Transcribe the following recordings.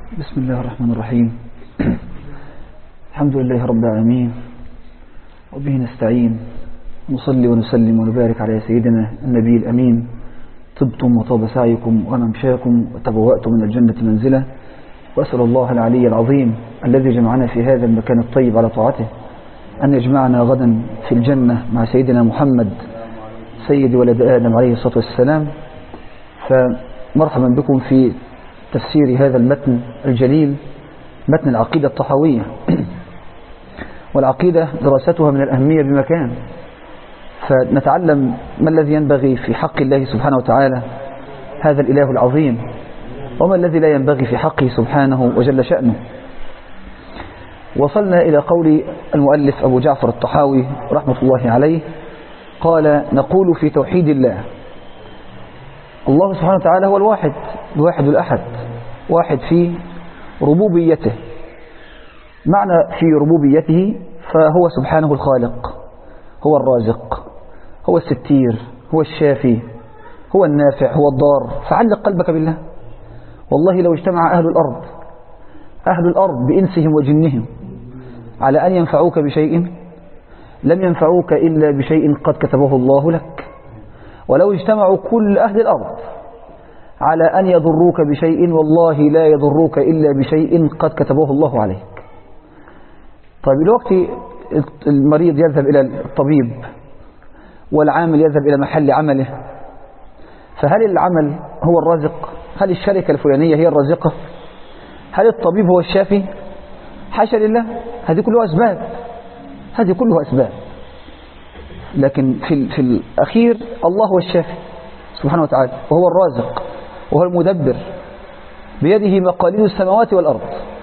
بسم الله الرحمن الرحيم الحمد لله رب العالمين وبه نستعين نصلي ونسلم ونبارك على سيدنا النبي الأمين طبتم وطاب سعيكم وممشاكم وتبوأتم من الجنة منزلة وأسأل الله العلي العظيم الذي جمعنا في هذا المكان الطيب على طاعته أن يجمعنا غدا في الجنة مع سيدنا محمد سيد ولد آدم عليه الصلاة والسلام فمرحبا بكم في تفسير هذا المتن الجليل متن العقيدة الطحاوية والعقيدة دراستها من الأهمية بمكان فنتعلم ما الذي ينبغي في حق الله سبحانه وتعالى هذا الإله العظيم وما الذي لا ينبغي في حقه سبحانه وجل شأنه وصلنا إلى قول المؤلف أبو جعفر الطحاوي رحمة الله عليه قال نقول في توحيد الله الله سبحانه وتعالى هو الواحد الواحد الأحد واحد في ربوبيته معنى في ربوبيته فهو سبحانه الخالق هو الرازق هو الستير هو الشافي هو النافع هو الضار فعلق قلبك بالله والله لو اجتمع أهل الأرض أهل الأرض بإنسهم وجنهم على أن ينفعوك بشيء لم ينفعوك إلا بشيء قد كتبه الله لك ولو اجتمعوا كل أهل الأرض على أن يضروك بشيء والله لا يضروك إلا بشيء قد كتبه الله عليك طيب الوقت المريض يذهب إلى الطبيب والعامل يذهب إلى محل عمله فهل العمل هو الرازق هل الشركة الفلانية هي الرازقة هل الطبيب هو الشافي حاشا لله هذه كلها أسباب هذه كلها أسباب لكن في, في الأخير الله هو الشافي سبحانه وتعالى وهو الرازق وهو المدبر بيده مقاليد السماوات والأرض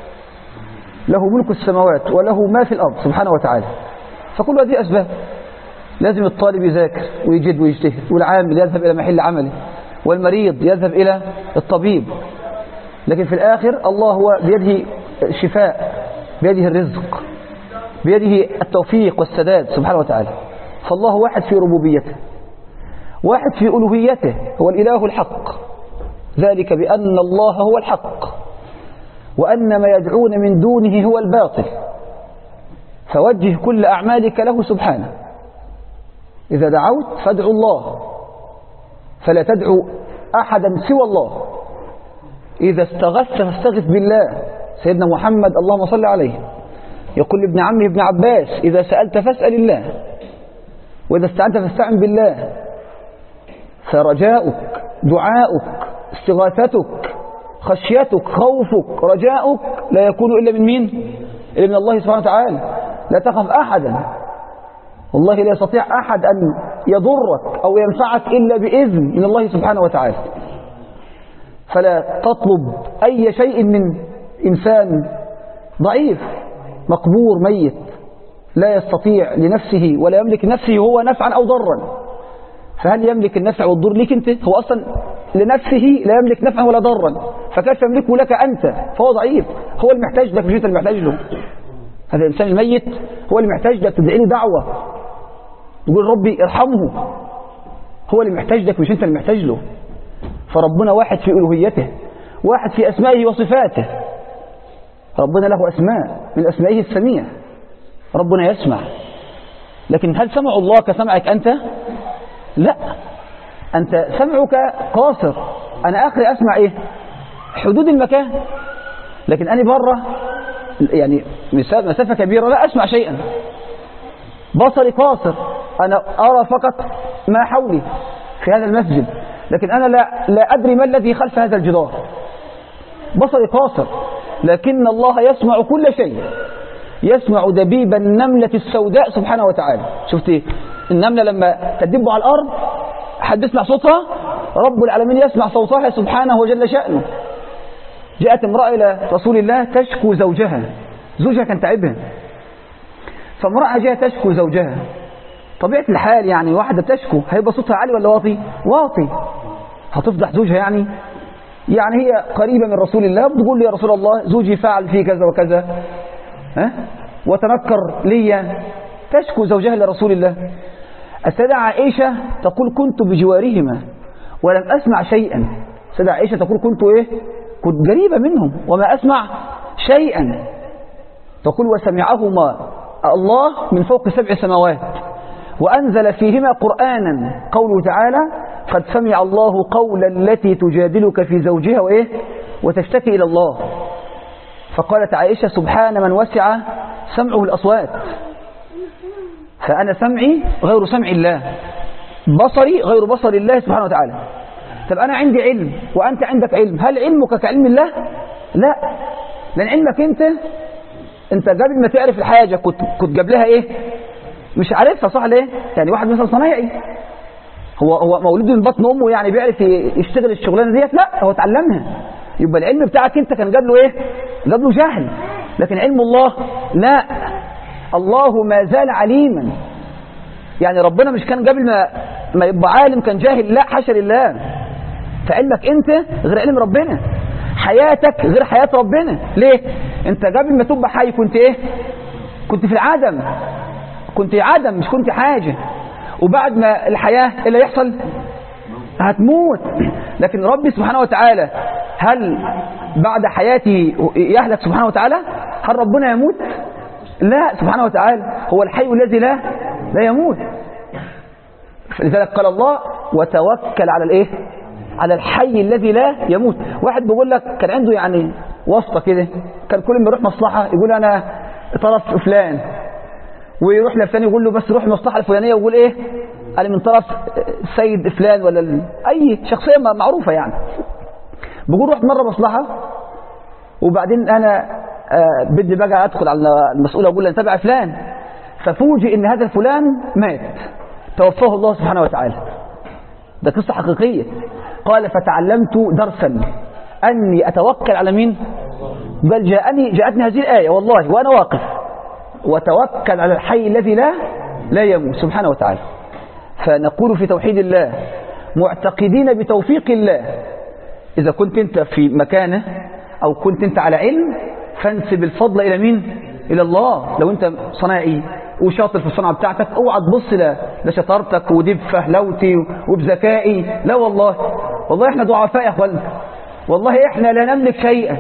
له ملك السماوات وله ما في الأرض سبحانه وتعالى فكل هذه أسباب لازم الطالب يذاكر ويجد ويجتهد والعامل يذهب إلى محل عمله والمريض يذهب إلى الطبيب لكن في الآخر الله هو بيده الشفاء بيده الرزق بيده التوفيق والسداد سبحانه وتعالى فالله واحد في ربوبيته واحد في ألوهيته هو الإله الحق ذلك بأن الله هو الحق وأن ما يدعون من دونه هو الباطل فوجه كل أعمالك له سبحانه إذا دعوت فادعوا الله فلا تدعو أحدا سوى الله إذا استغثت فاستغث بالله سيدنا محمد اللهم صل عليه يقول لابن عمه ابن عباس إذا سألت فاسأل الله وإذا استعنت فاستعن بالله فرجاؤك دعاؤك استغاثتك خشيتك خوفك رجاؤك لا يكون إلا من مين إلا من الله سبحانه وتعالى لا تخف أحدا والله لا يستطيع أحد أن يضرك أو ينفعك إلا بإذن من الله سبحانه وتعالى فلا تطلب أي شيء من إنسان ضعيف مقبور ميت لا يستطيع لنفسه ولا يملك نفسه هو نفعا أو ضرا فهل يملك النفع والضر لك أنت هو أصلا لنفسه لا يملك نفعا ولا ضرا فكيف يملكه لك أنت فهو ضعيف هو المحتاج لك مش أنت المحتاج له هذا الإنسان الميت هو اللي محتاج لك تدعي له دعوة تقول ربي ارحمه هو اللي محتاج لك مش أنت اللي محتاج له فربنا واحد في ألوهيته واحد في أسمائه وصفاته ربنا له أسماء من أسمائه السميع ربنا يسمع لكن هل سمع الله كسمعك أنت لا أنت سمعك قاصر أنا آخري أسمع إيه حدود المكان لكن أنا بره يعني مسافة كبيرة لا أسمع شيئا بصري قاصر أنا أرى فقط ما حولي في هذا المسجد لكن أنا لا, لا أدري ما الذي خلف هذا الجدار بصري قاصر لكن الله يسمع كل شيء يسمع دبيب النملة السوداء سبحانه وتعالى شفت إيه؟ النملة لما تدب على الأرض حد يسمع صوتها رب العالمين يسمع صوتها سبحانه وجل شأنه جاءت امرأة إلى رسول الله تشكو زوجها زوجها كان تعبها فامرأة جاءت تشكو زوجها طبيعة الحال يعني واحدة تشكو هيبقى صوتها عالي ولا واطي واطي هتفضح زوجها يعني يعني هي قريبة من رسول الله بتقول لي يا رسول الله زوجي فعل في كذا وكذا ها وتنكر لي تشكو زوجها لرسول الله السيدة عائشة تقول كنت بجوارهما ولم أسمع شيئا السيدة عائشة تقول كنت إيه كنت قريبة منهم وما أسمع شيئا تقول وسمعهما الله من فوق سبع سماوات وأنزل فيهما قرآنا قوله تعالى قد سمع الله قول التي تجادلك في زوجها وإيه وتشتكي إلى الله فقالت عائشة سبحان من وسع سمعه الأصوات فأنا سمعي غير سمع الله بصري غير بصر الله سبحانه وتعالى طب أنا عندي علم وأنت عندك علم هل علمك كعلم الله لا لأن علمك أنت أنت قبل ما تعرف الحاجة كنت, كنت قبلها إيه مش عارفها صح ليه يعني واحد مثلا صنايعي هو هو مولود من بطن امه يعني بيعرف يشتغل الشغلانه ديت لا هو اتعلمها يبقى العلم بتاعك انت كان قبله ايه قبله جهل لكن علم الله لا الله ما زال عليما يعني ربنا مش كان قبل ما ما يبقى عالم كان جاهل لا حاشا لله فعلمك انت غير علم ربنا حياتك غير حياة ربنا ليه انت قبل ما تبقى حي كنت ايه كنت في العدم كنت عدم مش كنت حاجة وبعد ما الحياة ايه اللي يحصل هتموت لكن ربي سبحانه وتعالى هل بعد حياتي يهلك سبحانه وتعالى هل ربنا يموت لا سبحانه وتعالى هو الحي الذي لا لا يموت لذلك قال الله وتوكل على الايه على الحي الذي لا يموت واحد بيقول لك كان عنده يعني واسطه كده كان كل ما يروح مصلحه يقول انا طرف فلان ويروح لفلان يقول له بس روح المصلحه الفلانيه ويقول ايه انا من طرف السيد فلان ولا ال... اي شخصيه معروفه يعني بقول رحت مره مصلحه وبعدين انا آه بدي بقى ادخل على المسؤول اقول له انا تبع فلان ففوجئ ان هذا الفلان مات توفاه الله سبحانه وتعالى ده قصه حقيقيه قال فتعلمت درسا اني اتوكل على مين بل جاءني جاءتني هذه الايه والله وانا واقف وتوكل على الحي الذي لا لا يموت سبحانه وتعالى فنقول في توحيد الله معتقدين بتوفيق الله إذا كنت أنت في مكانه أو كنت أنت على علم فانسب الفضل إلى مين إلى الله لو أنت صناعي وشاطر في الصنعة بتاعتك اوعى تبص لشطارتك ودي بفهلوتي وبذكائي لا والله والله احنا ضعفاء يا اخوانا والله احنا لا نملك شيئا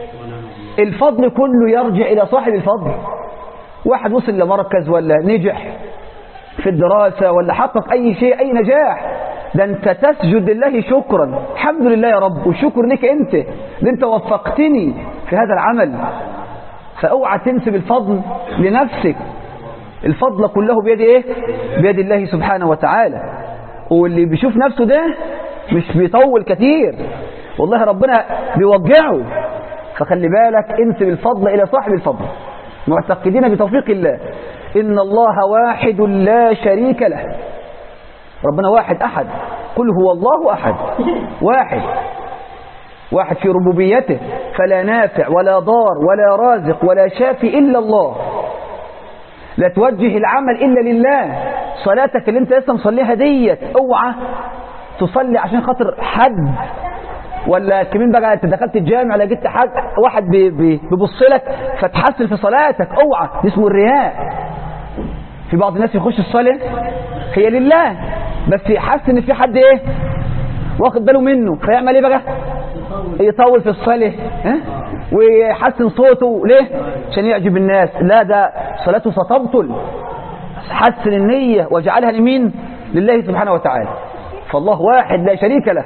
الفضل كله يرجع إلى صاحب الفضل واحد وصل لمركز ولا نجح في الدراسة ولا حقق أي شيء أي نجاح ده أنت تسجد لله شكرا الحمد لله يا رب والشكر لك أنت ده أنت وفقتني في هذا العمل فأوعى تنسب الفضل لنفسك الفضل كله بيد إيه بيد الله سبحانه وتعالى واللي بيشوف نفسه ده مش بيطول كتير والله ربنا بيوجعه فخلي بالك انسب الفضل إلى صاحب الفضل معتقدين بتوفيق الله إن الله واحد لا شريك له ربنا واحد أحد قل هو الله أحد واحد واحد في ربوبيته فلا نافع ولا ضار ولا رازق ولا شافي إلا الله لا توجه العمل إلا لله صلاتك اللي انت لسه مصليها ديت اوعى تصلي عشان خاطر حد ولا كمان بقى انت دخلت الجامع لقيت حد واحد بيبص لك فتحسن في صلاتك اوعى دي اسمه الرياء في بعض الناس يخش الصلاه هي لله بس يحس ان في حد ايه واخد باله منه فيعمل ايه بقى يطول في الصلاه ها ويحسن صوته ليه عشان يعجب الناس لا ده صلاته ستبطل حسن النيه واجعلها لمين لله سبحانه وتعالى فالله واحد لا شريك له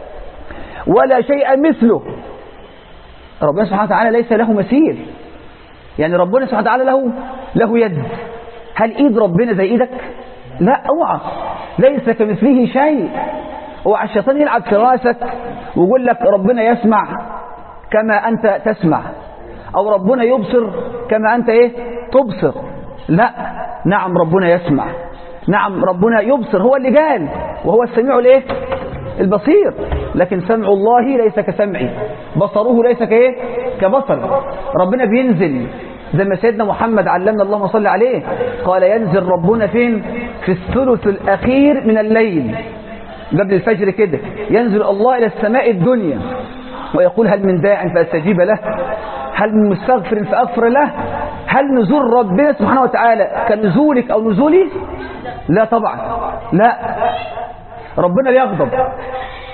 ولا شيء مثله ربنا سبحانه وتعالى ليس له مثيل يعني ربنا سبحانه وتعالى له له يد هل ايد ربنا زي ايدك لا اوعى ليس كمثله شيء اوعى الشيطان يلعب في راسك ويقول لك ربنا يسمع كما انت تسمع او ربنا يبصر كما انت ايه تبصر لا نعم ربنا يسمع نعم ربنا يبصر هو اللي قال وهو السميع الايه البصير لكن سمع الله ليس كسمعي بصره ليس كايه كبصر ربنا بينزل زي ما سيدنا محمد علمنا اللهم صل عليه قال ينزل ربنا فين في الثلث الأخير من الليل قبل الفجر كده ينزل الله إلى السماء الدنيا ويقول هل من داع فأستجيب له هل من مستغفر فأغفر له هل نزول ربنا سبحانه وتعالى كنزولك أو نزولي لا طبعا لا ربنا بيغضب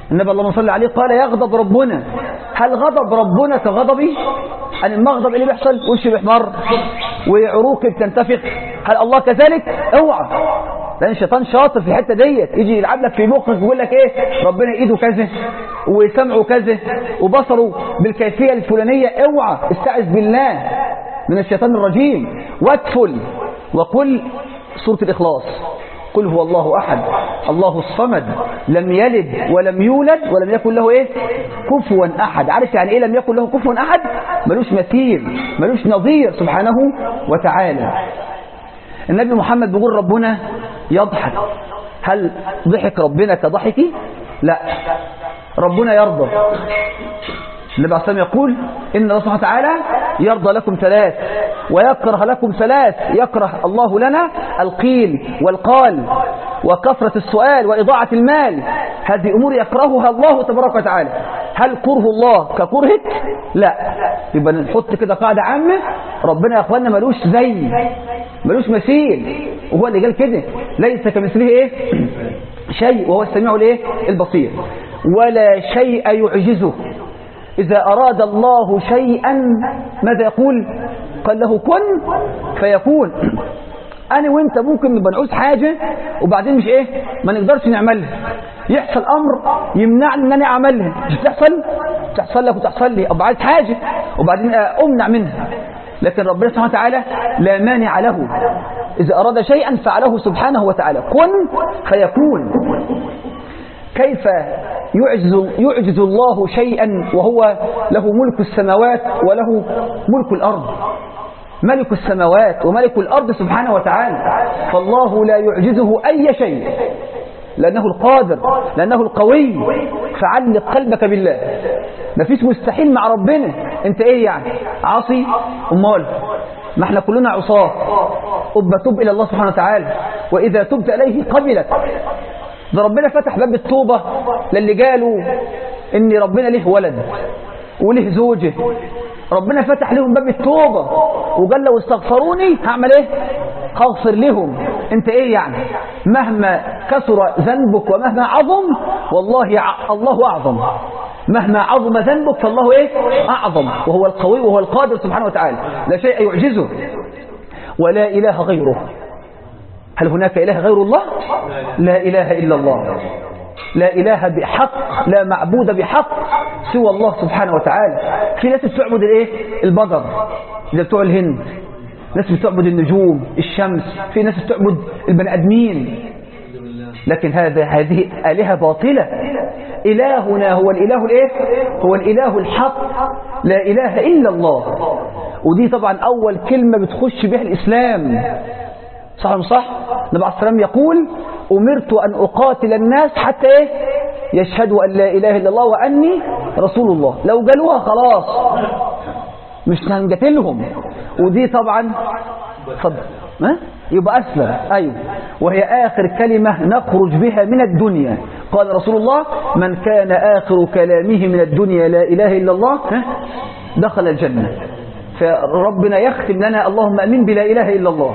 النبي اللهم صل عليه قال يغضب ربنا هل غضب ربنا كغضبي أن المغضب اللي بيحصل وشي بيحمر وعروقي بتنتفخ هل الله كذلك اوعى لان الشيطان شاطر في الحته ديت يجي يلعب لك في مخك ويقول لك ايه ربنا ايده كذا وسمعه كذا وبصره بالكيفيه الفلانيه اوعى استعذ بالله من الشيطان الرجيم وادفل وقل سوره الاخلاص قل هو الله احد الله الصمد لم يلد ولم يولد ولم يكن له ايه كفوا احد عارف يعني ايه لم يكن له كفوا احد ملوش مثيل ملوش نظير سبحانه وتعالى النبي محمد بيقول ربنا يضحك هل ضحك ربنا كضحكي لا ربنا يرضى النبي عليه الصلاة يقول إن الله سبحانه وتعالى يرضى لكم ثلاث ويكره لكم ثلاث يكره الله لنا القيل والقال وكثرة السؤال وإضاعة المال هذه أمور يكرهها الله تبارك وتعالى هل كره الله ككرهك لا يبقى نحط كده قاعدة عامة ربنا يا أخوانا ملوش زي ملوش مثيل وهو اللي قال كده ليس كمثله ايه شيء وهو السميع الايه البصير ولا شيء يعجزه إذا أراد الله شيئا ماذا يقول قال له كن فيكون أنا وأنت ممكن نبقى نعوز حاجة وبعدين مش إيه ما نقدرش نعملها يحصل أمر يمنعني إن أنا أعملها مش تحصل تحصل لك وتحصل لي أبقى عايز حاجة وبعدين أمنع منها لكن ربنا سبحانه وتعالى لا مانع له إذا أراد شيئا فعله سبحانه وتعالى كن فيكون كيف يعجز, يعجز الله شيئا وهو له ملك السماوات وله ملك الأرض ملك السماوات وملك الأرض سبحانه وتعالى فالله لا يعجزه أي شيء لأنه القادر لأنه القوي فعلق قلبك بالله مفيش مستحيل مع ربنا انت ايه يعني عاصي امال ما احنا كلنا عصاه أب تب إلى الله سبحانه وتعالى وإذا تبت إليه قبلك ده ربنا فتح باب التوبة للي قالوا إن ربنا له ولد وله زوجه ربنا فتح لهم باب التوبة وقال لو استغفروني هعمل ايه هغفر لهم انت ايه يعني مهما كثر ذنبك ومهما عظم والله ع... الله اعظم مهما عظم ذنبك فالله ايه اعظم وهو القوي وهو القادر سبحانه وتعالى لا شيء يعجزه ولا اله غيره هل هناك اله غير الله لا اله الا الله لا إله بحق لا معبود بحق سوى الله سبحانه وتعالى في ناس بتعبد الايه البقر زي بتوع الهند ناس بتعبد النجوم الشمس في ناس بتعبد البني ادمين لكن هذا هذه آلهة باطلة إلهنا هو الإله الإيه؟ هو الإله الحق لا إله إلا الله ودي طبعا أول كلمة بتخش بها الإسلام صح ولا صح النبي عليه السلام يقول أمرت أن أقاتل الناس حتى إيه يشهدوا أن لا إله إلا الله وأني رسول الله لو قالوها خلاص مش هنقتلهم ودي طبعا اتفضل ما يبقى أسلم أيوه وهي آخر كلمة نخرج بها من الدنيا قال رسول الله من كان آخر كلامه من الدنيا لا إله إلا الله دخل الجنة فربنا يختم لنا اللهم أمين بلا إله إلا الله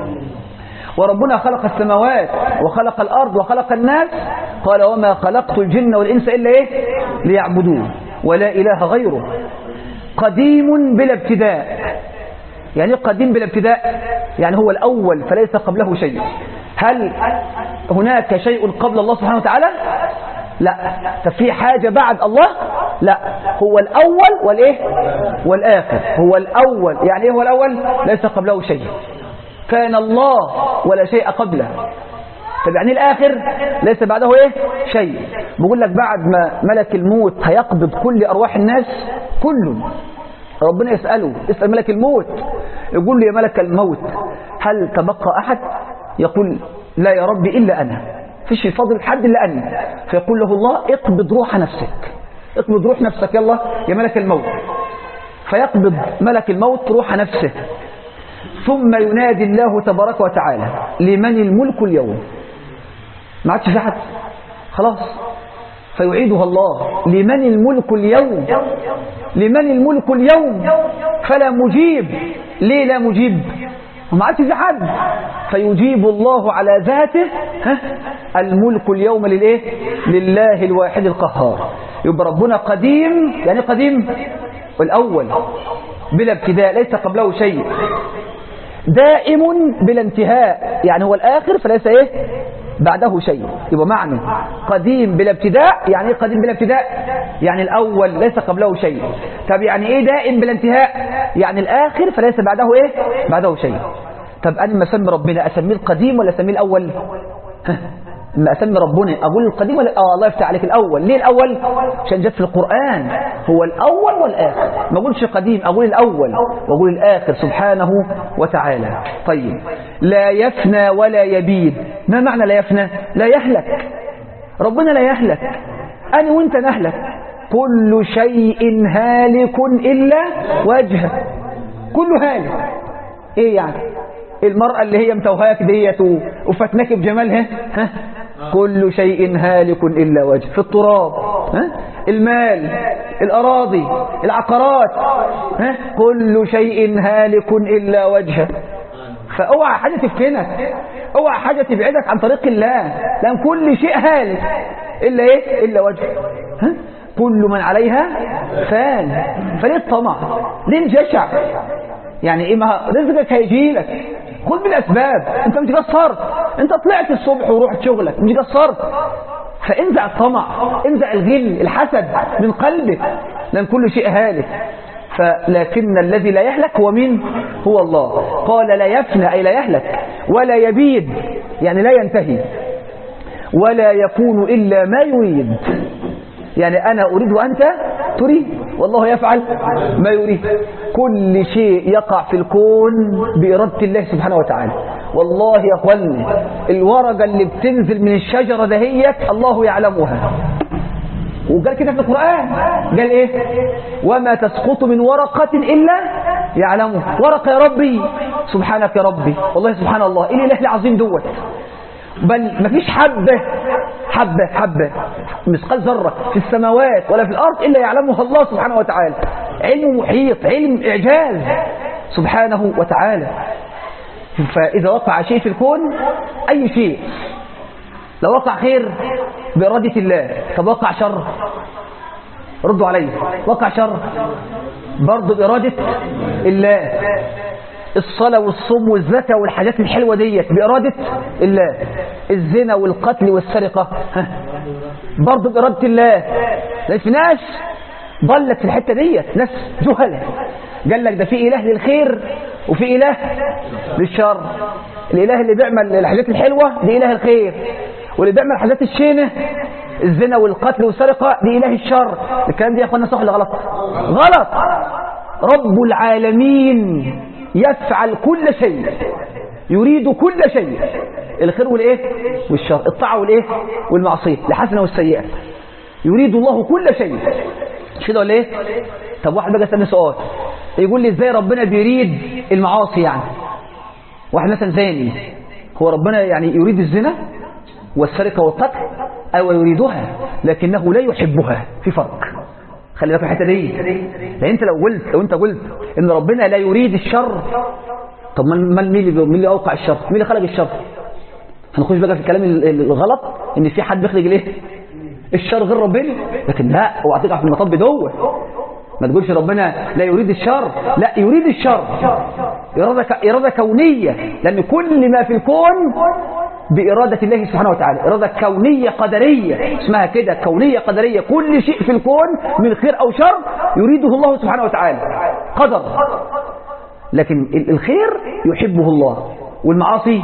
وربنا خلق السماوات وخلق الأرض وخلق الناس قال وما خلقت الجن والإنس إلا إيه ليعبدون ولا إله غيره قديم بلا ابتداء يعني قديم بلا ابتداء يعني هو الأول فليس قبله شيء هل هناك شيء قبل الله سبحانه وتعالى لا ففي حاجة بعد الله لا هو الأول والإيه والآخر هو الأول يعني إيه هو الأول ليس قبله شيء كان الله ولا شيء قبله طب يعني الآخر ليس بعده إيه شيء بقول لك بعد ما ملك الموت هيقبض كل أرواح الناس كله ربنا يسأله يسأل ملك الموت يقول له يا ملك الموت هل تبقى أحد يقول لا يا ربي إلا أنا فيش فاضل حد إلا أنا فيقول له الله اقبض روح نفسك اقبض روح نفسك يلا يا ملك الموت فيقبض ملك الموت روح نفسه ثم ينادي الله تبارك وتعالى لمن الملك اليوم ما عادش في حد خلاص فيعيدها الله لمن الملك اليوم لمن الملك اليوم فلا مجيب ليه لا مجيب ما عادش في حد فيجيب الله على ذاته ها الملك اليوم للايه لله الواحد القهار يبقى ربنا قديم يعني قديم الأول بلا ابتداء ليس قبله شيء دائم بلا انتهاء يعني هو الآخر فليس إيه بعده شيء يبقى معنى قديم بلا ابتداء يعني ايه قديم بلا ابتداء يعني الأول ليس قبله شيء طب يعني ايه دائم بلا انتهاء يعني الآخر فليس بعده ايه بعده شيء طب أنا لما أسمي ربنا أسميه القديم ولا أسميه الأول لما أسمي ربنا أقول القديم ولا آه الله يفتح عليك الأول ليه الأول عشان جت في القرآن هو الأول والآخر ما أقولش قديم أقول الأول وأقول الآخر سبحانه وتعالى طيب لا يفنى ولا يبيد ما معنى لا يفنى لا يهلك ربنا لا يهلك أنا وانت نهلك كل شيء هالك إلا وجهه كله هالك ايه يعني المرأة اللي هي متوهاك ديت وفتناك بجمالها ها كل شيء هالك إلا وجه في التراب ها المال الأراضي العقارات ها كل شيء هالك إلا وجهه فاوعى حاجة تفتنك اوعى حاجة تبعدك عن طريق الله لأن كل شيء هالك إلا إيه إلا وجهه ها كل من عليها فان فليه الطمع ليه الجشع يعني ايه ما رزقك هيجي لك خد بالاسباب انت مش قصرت انت طلعت الصبح ورحت شغلك مش قصرت فانزع الطمع انزع الغل الحسد من قلبك لان كل شيء هالك فلكن الذي لا يهلك هو مين هو الله قال لا يفنى أي لا يهلك ولا يبيد يعني لا ينتهي ولا يكون إلا ما يريد يعني أنا أريد وأنت تريد والله يفعل ما يريد كل شيء يقع في الكون بإرادة الله سبحانه وتعالى والله يا أخواني الورقة اللي بتنزل من الشجرة دهيت الله يعلمها وقال كده في القرآن قال ايه وما تسقط من ورقة إلا يعلمها ورقة يا ربي سبحانك يا ربي والله سبحان الله إيه الإله العظيم دوت بل مفيش حبة حبة حبة مثقال ذرة في السماوات ولا في الأرض إلا يعلمها الله سبحانه وتعالى علم محيط علم إعجاز سبحانه وتعالى فإذا وقع شيء في الكون أي شيء لو وقع خير بإرادة الله طب وقع شر ردوا علي وقع شر برضه بإرادة الله الصلاة والصوم والزكاة والحاجات الحلوة ديت بإرادة الله الزنا والقتل والسرقة برضه بإرادة الله لأن في ناس ضلت في الحتة ديت ناس جهلة قال لك ده في إله للخير وفي إله للشر الإله اللي بيعمل الحاجات الحلوة دي إله الخير واللي بيعمل الحاجات الشينة الزنا والقتل والسرقة دي إله الشر الكلام دي يا أخوانا صح ولا غلط غلط رب العالمين يفعل كل شيء يريد كل شيء الخير والايه والشر الطاعه والايه والمعصيه الحسنه والسيئه يريد الله كل شيء مش كده ولا ايه طب واحد بقى يسالني سؤال يقول لي ازاي ربنا بيريد المعاصي يعني واحد مثلا زاني هو ربنا يعني يريد الزنا والسرقه والقتل او يريدها لكنه لا يحبها في فرق خلي بالك الحته دي لان انت لو قلت لو انت قلت ان ربنا لا يريد الشر طب ما مين اللي مين اللي اوقع الشر مين اللي خلق الشر هنخش بقى في الكلام الغلط ان في حد بيخرج الايه الشر غير ربنا لكن لا اوعى تقع في المطب دوت ما تقولش ربنا لا يريد الشر لا يريد الشر إرادة, إرادة كونية لأن كل ما في الكون بإرادة الله سبحانه وتعالى إرادة كونية قدرية اسمها كده كونية قدرية كل شيء في الكون من خير أو شر يريده الله سبحانه وتعالى قدر لكن الخير يحبه الله والمعاصي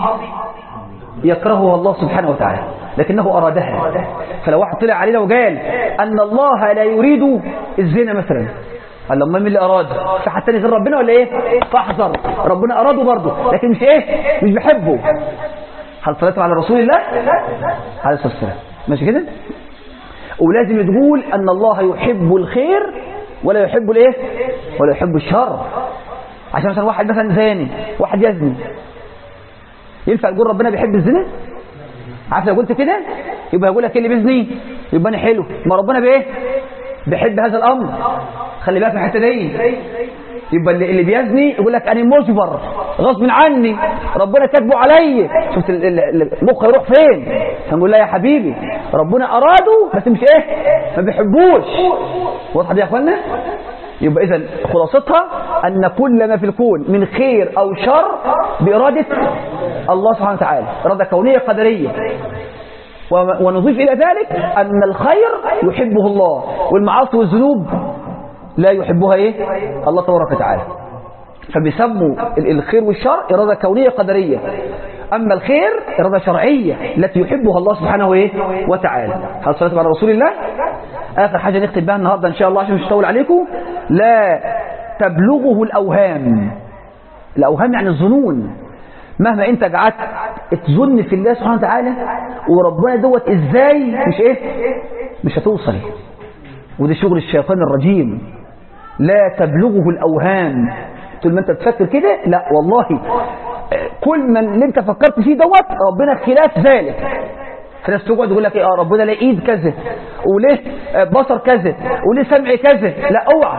يكرهها الله سبحانه وتعالى لكنه أرادها فلو واحد طلع علينا وقال أن الله لا يريد الزنا مثلا قال لما مين اللي أراد في حد تاني غير ربنا ولا إيه فاحذر ربنا أراده برضه لكن مش إيه مش بحبه هل صليتم على رسول الله عليه الصلاة والسلام ماشي كده ولازم تقول أن الله يحب الخير ولا يحب الايه ولا يحب الشر عشان مثلا واحد مثلا زاني واحد يزني ينفع تقول ربنا بيحب الزنا عارف لو قلت كده يبقى يقول لك اللي بيزني يبقى انا حلو ما ربنا بايه بيحب هذا الامر خلي بالك من الحته دي يبقى اللي, اللي بيزني يقول لك انا مجبر غصب عني ربنا كاتبه عليا شفت ال- ال- المخ يروح فين هنقول لا يا حبيبي ربنا اراده بس مش ايه ما بيحبوش واضحه دي يا اخوانا يبقى اذا خلاصتها ان كل ما في الكون من خير او شر باراده الله سبحانه وتعالى اراده كونيه قدريه و- ونضيف إلى ذلك أن الخير يحبه الله والمعاصي والذنوب لا يحبها إيه؟ الله تبارك وتعالى فبيسموا ال- الخير والشر إرادة كونية قدرية أما الخير إرادة شرعية التي يحبها الله سبحانه إيه؟ وتعالى هل صلاة على رسول الله آخر حاجة نختم بها النهاردة إن شاء الله عشان مش هطول عليكم لا تبلغه الأوهام الأوهام يعني الظنون مهما انت قعدت تظن في الله سبحانه وتعالى وربنا دوت ازاي مش ايه مش هتوصل وده شغل الشيطان الرجيم لا تبلغه الاوهام طول ما انت تفكر كده لا والله كل ما اللي انت فكرت فيه دوت ربنا خلاف ذلك في ناس تقعد يقول لك ايه اه ربنا ليه ايد كذا وليه آه، بصر كذا وليه سمع كذا لا اوعى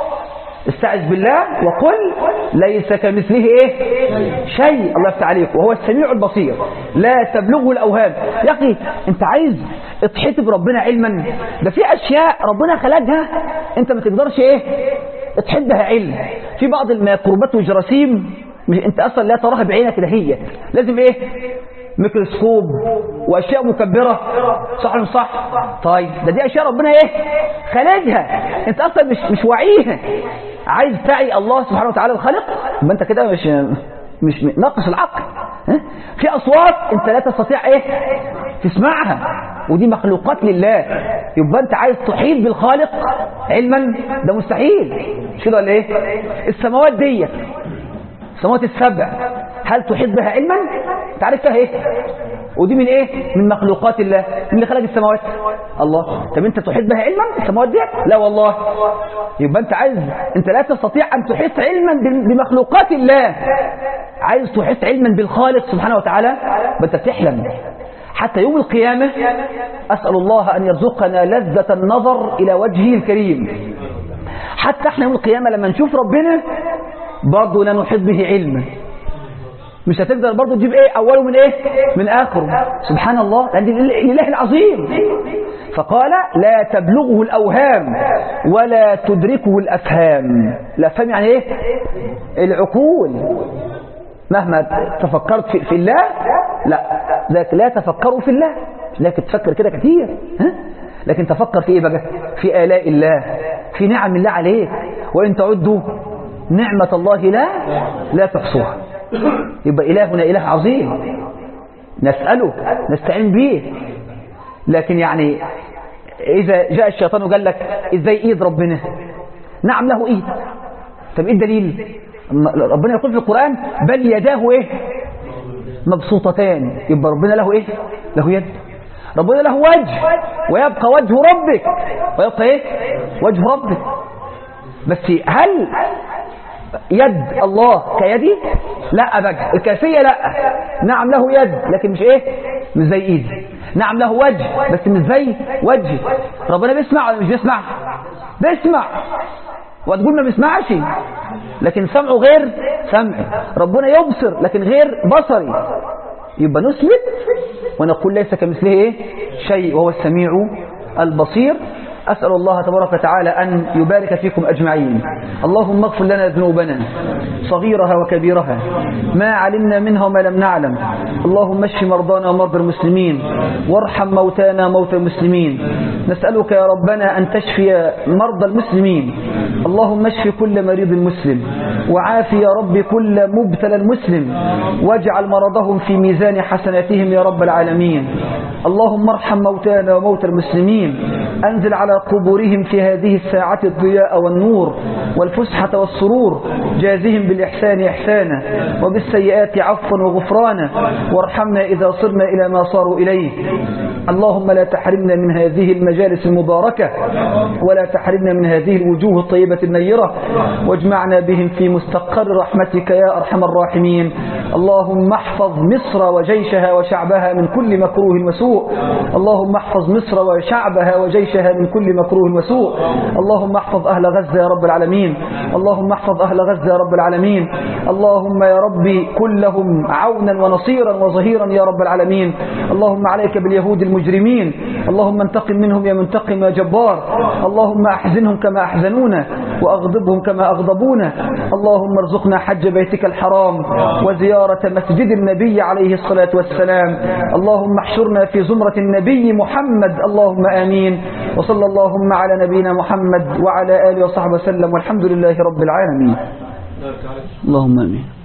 استعذ بالله وقل ليس كمثله ايه شيء الله يفتح عليك وهو السميع البصير لا تبلغه الاوهام يا اخي انت عايز تحيط بربنا علما ده في اشياء ربنا خلقها انت ما تقدرش ايه تحدها علم في بعض الميكروبات والجراثيم مش انت اصلا لا تراها بعينك كده هي لازم ايه ميكروسكوب واشياء مكبره صح ولا مش صح طيب ده دي اشياء ربنا ايه خلقها انت اصلا مش مش واعيها عايز تعي الله سبحانه وتعالى الخالق يبقى انت كده مش مش ناقص العقل ها؟ في اصوات انت لا تستطيع ايه تسمعها ودي مخلوقات لله يبقى انت عايز تحيط بالخالق علما ده مستحيل مش كده ولا ايه السماوات ديت السماوات السبع هل تحيط بها علما تعرف فيها ايه ودي من ايه من مخلوقات الله من اللي خلق السماوات الله طب انت تحيط بها علما السماوات دي لا والله يبقى انت عايز انت لا تستطيع ان تحيط علما بمخلوقات الله عايز تحيط علما بالخالق سبحانه وتعالى يبقى انت بتحلم حتى يوم القيامة أسأل الله أن يرزقنا لذة النظر إلى وجهه الكريم حتى احنا يوم القيامة لما نشوف ربنا برضه لا نحيط به علما مش هتقدر برضه تجيب ايه اوله من ايه من اخره سبحان الله لان الاله العظيم فقال لا تبلغه الاوهام ولا تدركه الافهام الافهام يعني ايه العقول مهما تفكرت في, في الله لا ذاك لا تفكروا في الله لكن تفكر كده كتير ها؟ لكن تفكر في ايه بقى في آلاء الله في نعم الله عليك وإن تعدوا نعمة الله لا لا تحصوها يبقى إلهنا إله عظيم نسأله نستعين به لكن يعني إذا جاء الشيطان وقال لك إزاي إيد ربنا نعم له إيد طب إيه الدليل ربنا يقول في القرآن بل يداه إيه مبسوطتان يبقى ربنا له إيه له يد ربنا له وجه ويبقى وجه ربك ويبقى إيه وجه ربك بس هل يد الله كيدي لا أبدا الكيفية لا نعم له يد لكن مش ايه مش زي ايدي نعم له وجه بس مش زي وجهي ربنا بيسمع ولا مش بيسمع بيسمع وتقول ما بيسمعش لكن سمعه غير سمعي ربنا يبصر لكن غير بصري يبقى نثبت ونقول ليس كمثله ايه شيء وهو السميع البصير أسأل الله تبارك وتعالى أن يبارك فيكم أجمعين اللهم اغفر لنا ذنوبنا صغيرها وكبيرها ما علمنا منها وما لم نعلم اللهم اشف مرضانا ومرضى المسلمين وارحم موتانا موتى المسلمين نسألك يا ربنا أن تشفي مرضى المسلمين اللهم اشف كل مريض مسلم وعافي يا رب كل مبتلى مسلم واجعل مرضهم في ميزان حسناتهم يا رب العالمين اللهم ارحم موتانا وموتى المسلمين أنزل على قبورهم في هذه الساعة الضياء والنور والفسحة والسرور جازهم بالإحسان إحسانا وبالسيئات عفوا وغفرانا وارحمنا إذا صرنا إلى ما صاروا إليه اللهم لا تحرمنا من هذه المجالس المباركة ولا تحرمنا من هذه الوجوه الطيبة النيرة واجمعنا بهم في مستقر رحمتك يا أرحم الراحمين اللهم احفظ مصر وجيشها وشعبها من كل مكروه وسوء اللهم احفظ مصر وشعبها وجيشها من كل مكروه وسوء اللهم احفظ أهل غزة يا رب العالمين اللهم احفظ أهل غزة يا رب العالمين اللهم يا ربي كن لهم عونا ونصيرا وظهيرا يا رب العالمين اللهم عليك باليهود المجرمين اللهم انتقم منهم يا منتقم يا جبار اللهم أحزنهم كما أحزنونا وأغضبهم كما أغضبونا اللهم ارزقنا حج بيتك الحرام وزيارة مسجد النبي عليه الصلاة والسلام اللهم احشرنا في زمرة النبي محمد اللهم آمين وصلى اللهم على نبينا محمد وعلى آله وصحبه وسلم والحمد لله رب العالمين اللهم آمين